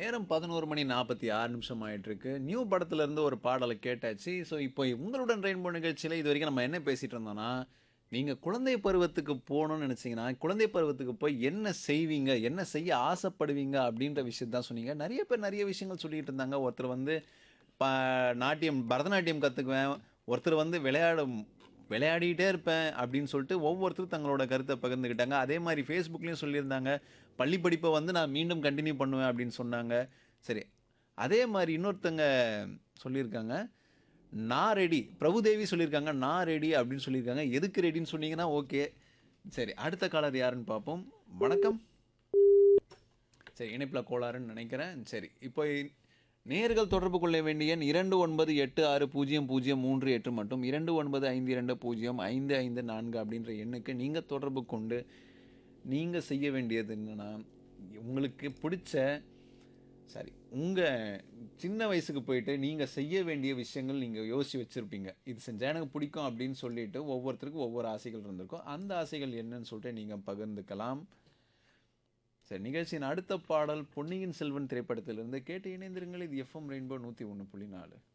நேரம் பதினோரு மணி நாற்பத்தி ஆறு நிமிஷம் ஆயிட்டு இருக்கு நியூ படத்துல இருந்து ஒரு பாடலை கேட்டாச்சு ஸோ இப்போ உங்களுடன் ரெயின்போ நிகழ்ச்சியில் இது வரைக்கும் நம்ம என்ன பேசிட்டு இருந்தோம்னா நீங்கள் குழந்தை பருவத்துக்கு போகணும்னு நினச்சிங்கன்னா குழந்தை பருவத்துக்கு போய் என்ன செய்வீங்க என்ன செய்ய ஆசைப்படுவீங்க அப்படின்ற விஷயத்த தான் சொன்னீங்க நிறைய பேர் நிறைய விஷயங்கள் சொல்லிட்டு இருந்தாங்க ஒருத்தர் வந்து ப நாட்டியம் பரதநாட்டியம் கற்றுக்குவேன் ஒருத்தர் வந்து விளையாடும் விளையாடிட்டே இருப்பேன் அப்படின்னு சொல்லிட்டு ஒவ்வொருத்தரும் தங்களோட கருத்தை பகிர்ந்துக்கிட்டாங்க அதே மாதிரி ஃபேஸ்புக்லேயும் சொல்லியிருந்தாங்க பள்ளி படிப்பை வந்து நான் மீண்டும் கண்டினியூ பண்ணுவேன் அப்படின்னு சொன்னாங்க சரி அதே மாதிரி இன்னொருத்தங்க சொல்லியிருக்காங்க நான் ரெடி பிரபுதேவி சொல்லியிருக்காங்க நான் ரெடி அப்படின்னு சொல்லியிருக்காங்க எதுக்கு ரெடின்னு சொன்னீங்கன்னா ஓகே சரி அடுத்த காலர் யாருன்னு பார்ப்போம் வணக்கம் சரி இணைப்பில் கோளாறுன்னு நினைக்கிறேன் சரி இப்போ நேர்கள் தொடர்பு கொள்ள வேண்டிய எண் இரண்டு ஒன்பது எட்டு ஆறு பூஜ்ஜியம் பூஜ்ஜியம் மூன்று எட்டு மற்றும் இரண்டு ஒன்பது ஐந்து இரண்டு பூஜ்ஜியம் ஐந்து ஐந்து நான்கு அப்படின்ற எண்ணுக்கு நீங்கள் தொடர்பு கொண்டு நீங்கள் செய்ய வேண்டியது என்னென்னா உங்களுக்கு பிடிச்ச சரி உங்கள் சின்ன வயசுக்கு போயிட்டு நீங்கள் செய்ய வேண்டிய விஷயங்கள் நீங்கள் யோசித்து வச்சுருப்பீங்க இது செஞ்சால் எனக்கு பிடிக்கும் அப்படின்னு சொல்லிட்டு ஒவ்வொருத்தருக்கும் ஒவ்வொரு ஆசைகள் இருந்திருக்கும் அந்த ஆசைகள் என்னன்னு சொல்லிட்டு நீங்கள் பகிர்ந்துக்கலாம் சரி நிகழ்ச்சியின் அடுத்த பாடல் பொன்னியின் செல்வன் திரைப்படத்திலிருந்து கேட்டு இணைந்திருங்கள் இது எஃப்எம் ரெயின்போ நூற்றி ஒன்று புள்ளி நாலு